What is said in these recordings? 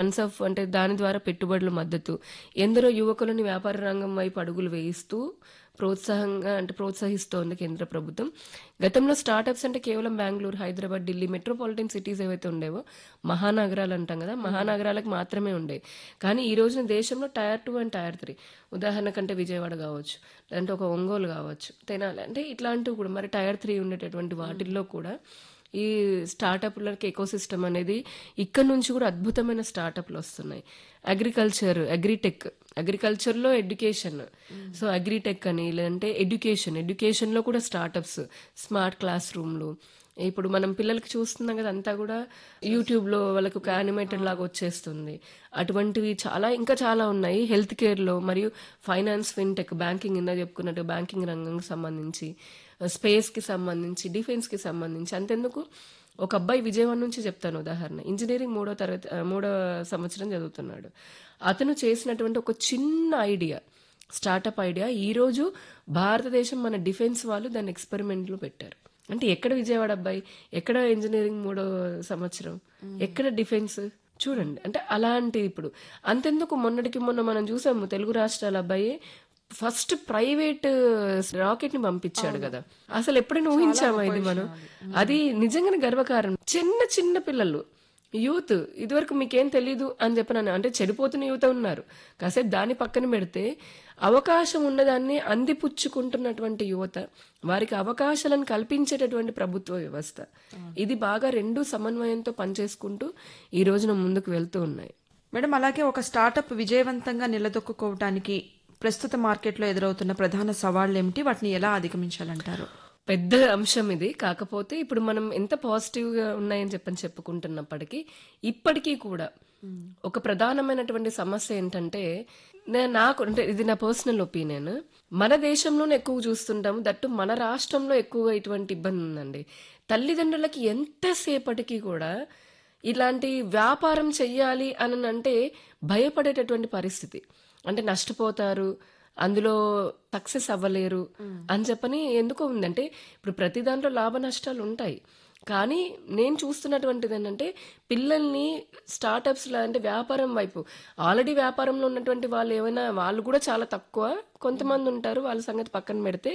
Funds of అంటే దాని ద్వారా పెట్టుబడుల మద్దతు ఎందరో యువకులని వ్యాపార రంగం వైపు అడుగులు వేయిస్తూ ప్రోత్సాహంగా అంటే ప్రోత్సహిస్తోంది కేంద్ర ప్రభుత్వం గతంలో స్టార్టప్స్ అంటే కేవలం బెంగళూరు హైదరాబాద్ ఢిల్లీ మెట్రోపాలిటన్ సిటీస్ ఏవైతే ఉండేవో మహానగరాలు అంటాం కదా మహానగరాలకు మాత్రమే ఉండేవి కానీ ఈ రోజున దేశంలో tier two and tier three ఉదాహరణ కంటే విజయవాడ కావచ్చు లేదంటే ఒక ఒంగోలు కావచ్చు తెనాలి అంటే ఇట్లాంటివి కూడా మరి టైర్ త్రీ ఉండేటటువంటి వాటిల్లో కూడా ఈ స్టార్టప్లకి ఎకోసిస్టమ్ అనేది ఇక్కడ నుంచి కూడా అద్భుతమైన స్టార్టప్లు వస్తున్నాయి అగ్రికల్చర్ అగ్రిటెక్ అగ్రికల్చర్లో ఎడ్యుకేషన్ సో అగ్రిటెక్ అని లేదంటే ఎడ్యుకేషన్ ఎడ్యుకేషన్లో కూడా స్టార్టప్స్ స్మార్ట్ క్లాస్ రూమ్లు ఇప్పుడు మనం పిల్లలకి చూస్తున్నాం కదా అంతా కూడా యూట్యూబ్లో వాళ్ళకి ఒక యానిమేటెడ్ లాగా వచ్చేస్తుంది అటువంటివి చాలా ఇంకా చాలా ఉన్నాయి హెల్త్ కేర్లో మరియు ఫైనాన్స్ ఫిన్టెక్ బ్యాంకింగ్ ఇందా చెప్పుకున్నట్టు బ్యాంకింగ్ రంగంకి సంబంధించి స్పేస్కి సంబంధించి డిఫెన్స్కి సంబంధించి అంతెందుకు ఒక అబ్బాయి విజయవాడ నుంచి చెప్తాను ఉదాహరణ ఇంజనీరింగ్ మూడో తరగతి ఆ, మూడో సంవత్సరం చదువుతున్నాడు అతను చేసినటువంటి ఒక చిన్న ఐడియా స్టార్టప్ ఐడియా ఈరోజు భారతదేశం మన డిఫెన్స్ వాళ్ళు దాన్ని ఎక్స్పెరిమెంట్లో పెట్టారు అంటే ఎక్కడ విజయవాడ అబ్బాయి ఎక్కడ ఇంజనీరింగ్ మూడో సంవత్సరం ఎక్కడ డిఫెన్స్ చూడండి అంటే అలాంటి ఇప్పుడు అంతెందుకు మొన్నటికి మొన్న మనం చూసాము తెలుగు రాష్ట్రాల అబ్బాయి ఫస్ట్ ప్రైవేట్ రాకెట్ ని పంపించాడు కదా అసలు ఎప్పుడైనా ఊహించామా ఇది మనం అది నిజంగానే గర్వకారణం చిన్న చిన్న పిల్లలు యూత్ ఇదివరకు మీకేం తెలీదు అని చెప్పినాను అంటే చెడిపోతున్న యువత ఉన్నారు కాసేపు దాన్ని పక్కన పెడితే అవకాశం ఉన్నదాన్ని అందిపుచ్చుకుంటున్నటువంటి యువత వారికి అవకాశాలను కల్పించేటటువంటి ప్రభుత్వ వ్యవస్థ ఇది బాగా రెండు సమన్వయంతో పనిచేసుకుంటూ ఈ రోజున ముందుకు వెళ్తూ ఉన్నాయి మేడం అలాగే ఒక స్టార్టప్ విజయవంతంగా నిలదొక్కుకోవడానికి ప్రస్తుత మార్కెట్లో ఎదురవుతున్న ప్రధాన సవాళ్లు ఏమిటి వాటిని ఎలా అధిగమించాలంటారు పెద్ద అంశం ఇది కాకపోతే ఇప్పుడు మనం ఎంత పాజిటివ్ గా ఉన్నాయని చెప్పని చెప్పుకుంటున్నప్పటికీ ఇప్పటికీ కూడా ఒక ప్రధానమైనటువంటి సమస్య ఏంటంటే నే- నాకు అంటే ఇది నా పర్సనల్ ఒపీనియన్ మన దేశంలోనే ఎక్కువ చూస్తుంటాం దట్టు మన రాష్ట్రంలో ఎక్కువగా ఇటువంటి ఇబ్బంది ఉందండి తల్లిదండ్రులకి ఎంతసేపటికి కూడా ఇలాంటి వ్యాపారం చెయ్యాలి అని అంటే భయపడేటటువంటి పరిస్థితి అంటే నష్టపోతారు అందులో సక్సెస్ అవ్వలేరు అని చెప్పని ఎందుకో ఉందంటే ఇప్పుడు ప్రతి దాంట్లో లాభ నష్టాలు ఉంటాయి కానీ నేను చూస్తున్నటువంటిది ఏంటంటే పిల్లల్ని స్టార్టప్స్ అంటే వ్యాపారం వైపు ఆల్రెడీ వ్యాపారంలో ఉన్నటువంటి వాళ్ళు ఏమైనా వాళ్ళు కూడా చాలా తక్కువ కొంతమంది ఉంటారు వాళ్ళ సంగతి పక్కన పెడితే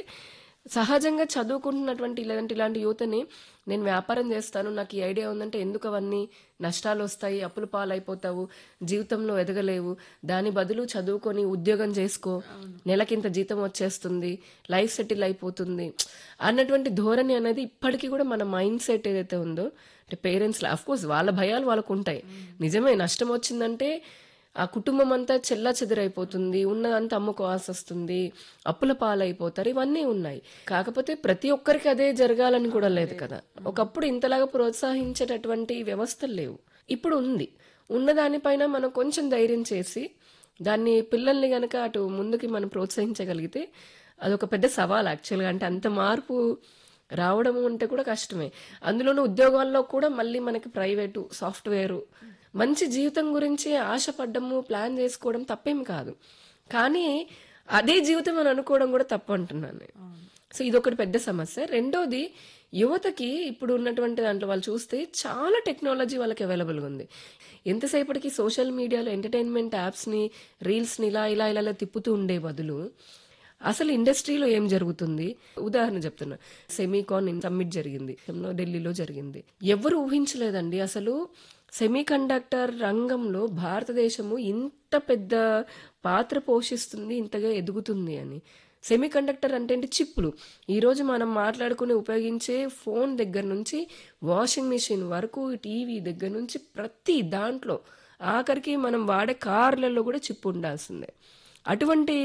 సహజంగా చదువుకుంటున్నటువంటి లేదంటే ఇలాంటి యువతని నేను వ్యాపారం చేస్తాను నాకు ఈ ఐడియా ఉందంటే ఎందుకు అవన్నీ నష్టాలు వస్తాయి అప్పులు పాలైపోతావు జీవితంలో ఎదగలేవు దాని బదులు చదువుకొని ఉద్యోగం చేసుకో నెలకింత జీతం వచ్చేస్తుంది లైఫ్ సెటిల్ అయిపోతుంది అన్నటువంటి ధోరణి అనేది ఇప్పటికీ కూడా మన మైండ్ సెట్ ఏదైతే ఉందో అంటే పేరెంట్స్ అఫ్ కోర్స్ వాళ్ళ భయాలు వాళ్ళకు ఉంటాయి నిజమే నష్టం వచ్చిందంటే ఆ కుటుంబం అంతా చెల్లా చెదిరైపోతుంది ఉన్నదంతా అమ్ముకోవాల్సి వస్తుంది అప్పుల పాలైపోతారు ఇవన్నీ ఉన్నాయి కాకపోతే ప్రతి ఒక్కరికి అదే జరగాలని కూడా లేదు కదా ఒకప్పుడు ఇంతలాగా ప్రోత్సహించేటటువంటి వ్యవస్థలు లేవు ఇప్పుడు ఉంది ఉన్న దానిపైన మనం కొంచెం ధైర్యం చేసి దాన్ని పిల్లల్ని గనక అటు ముందుకి మనం ప్రోత్సహించగలిగితే అదొక పెద్ద సవాల్ యాక్చువల్గా అంటే అంత మార్పు రావడం అంటే కూడా కష్టమే అందులోనూ ఉద్యోగాల్లో కూడా మళ్ళీ మనకి ప్రైవేటు సాఫ్ట్వేరు మంచి జీవితం గురించి ఆశపడ్డము ప్లాన్ చేసుకోవడం తప్పేం కాదు కానీ అదే జీవితం అని అనుకోవడం కూడా తప్పు అంటున్నాను నేను. సో ఇదొకటి పెద్ద సమస్య రెండోది యువతకి ఇప్పుడు ఉన్నటువంటి దాంట్లో వాళ్ళు చూస్తే చాలా టెక్నాలజీ వాళ్ళకి అవైలబుల్గా ఉంది ఎంతసేపటికి సోషల్ మీడియాలో ఎంటర్టైన్మెంట్ యాప్స్ని రీల్స్ని ఇలా ఇలా ఇలా ఇలా తిప్పుతూ ఉండే బదులు అసలు ఇండస్ట్రీలో ఏం జరుగుతుంది ఉదాహరణ చెప్తున్నా సెమీకాన్ సమ్మిట్ జరిగింది ఢిల్లీలో జరిగింది ఎవరు ఊహించలేదండి అసలు సెమీ కండక్టర్ రంగంలో భారతదేశము ఇంత పెద్ద పాత్ర పోషిస్తుంది ఇంతగా ఎదుగుతుంది అని సెమీ కండక్టర్ అంటే ఏంటి చిప్పులు ఈరోజు మనం మాట్లాడుకుని ఉపయోగించే ఫోన్ దగ్గర నుంచి వాషింగ్ మిషన్ వరకు టీవీ దగ్గర నుంచి ప్రతి దాంట్లో ఆఖరికి మనం వాడే కార్లలో కూడా చిప్ ఉండాల్సిందే అటువంటి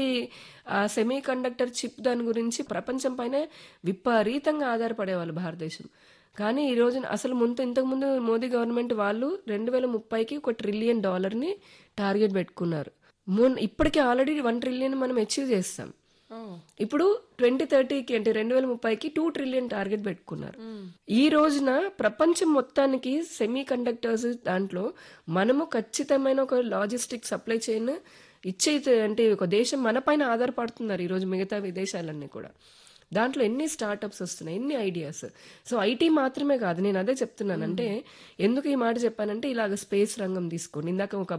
సెమీ కండక్టర్ చిప్ దాని గురించి ప్రపంచం పైన విపరీతంగా ఆధారపడేవాళ్ళు భారతదేశం కానీ ఈ రోజున అసలు ముందు ఇంతకుముందు మోదీ గవర్నమెంట్ వాళ్ళు రెండు వేల ముప్పైకి ఒక ట్రిలియన్ డాలర్ని టార్గెట్ పెట్టుకున్నారు మొన్న ఇప్పటికే ఆల్రెడీ వన్ ట్రిలియన్ మనం అచీవ్ చేస్తాం ఇప్పుడు ట్వంటీ థర్టీకి అంటే రెండు వేల ముప్పైకి టూ ట్రిలియన్ టార్గెట్ పెట్టుకున్నారు ఈ రోజున ప్రపంచం మొత్తానికి సెమీ కండక్టర్స్ దాంట్లో మనము ఖచ్చితమైన ఒక లాజిస్టిక్ సప్లై చైన్ ఇచ్చే అంటే ఒక దేశం మన పైన ఆధారపడుతున్నారు ఈరోజు మిగతా విదేశాలన్నీ కూడా దాంట్లో ఎన్ని స్టార్టప్స్ వస్తున్నాయి ఎన్ని ఐడియాస్ సో ఐటీ మాత్రమే కాదు నేను అదే చెప్తున్నాను అంటే ఎందుకు ఈ మాట చెప్పానంటే ఇలాగ స్పేస్ రంగం తీసుకోండి ఇందాక ఒక